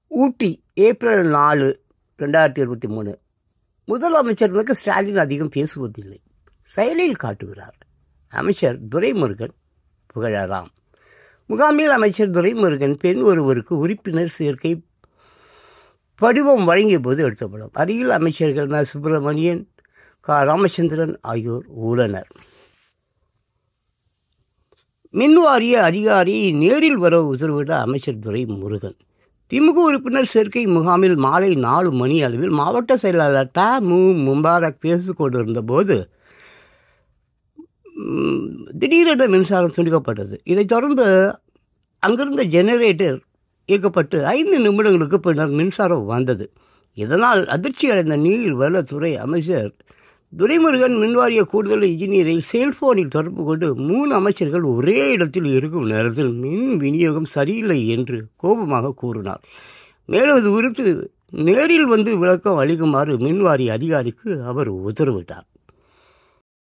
ஊட்டி April நாலு ரெண்டாயிரத்தி இருபத்தி மூணு முதலமைச்சர்களுக்கு ஸ்டாலின் அதிகம் பேசுவதில்லை செயலில் காட்டுகிறார் அமைச்சர் துரைமுருகன் புகழராம் முகாமில் அமைச்சர் துரைமுருகன் பெண் ஒருவருக்கு உறுப்பினர் சேர்க்கை படிவம் வழங்கிய போது எடுத்த படம் அருகில் அமைச்சர்கள் ம சுப்பிரமணியன் க ராமச்சந்திரன் ஆகியோர் உள்ளனர் மின் வாரிய அதிகாரி நேரில் வர உத்தரவிட்ட அமைச்சர் துரைமுருகன் திமுக உறுப்பினர் சேர்க்கை முகாமில் மாலை நாலு மணி அளவில் மாவட்ட செயலாளர் ட மு முபாரக் பேசிக் கொண்டிருந்த போது ம், திடீரென மின்சாரம் துண்டிக்கப்பட்டது இதைத் தொடர்ந்து அங்கிருந்த ஜெனரேட்டர் இயக்கப்பட்டு ஐந்து நிமிடங்களுக்கு பின்னர் மின்சாரம் வந்தது இதனால் அதிர்ச்சி அடைந்த நீர் வளத்துறை அமைச்சர் துரைமுருகன் மின்வாரிய கூடுதல் இன்ஜினியரை செல்போனில் தொடர்பு கொண்டு மூணு அமைச்சர்கள் ஒரே இடத்தில் இருக்கும் நேரத்தில் மின் விநியோகம் சரியில்லை என்று கோபமாக கூறினார் மேலும் இது குறித்து நேரில் வந்து விளக்கம் அளிக்குமாறு மின்வாரிய அதிகாரிக்கு அவர் உத்தரவிட்டார்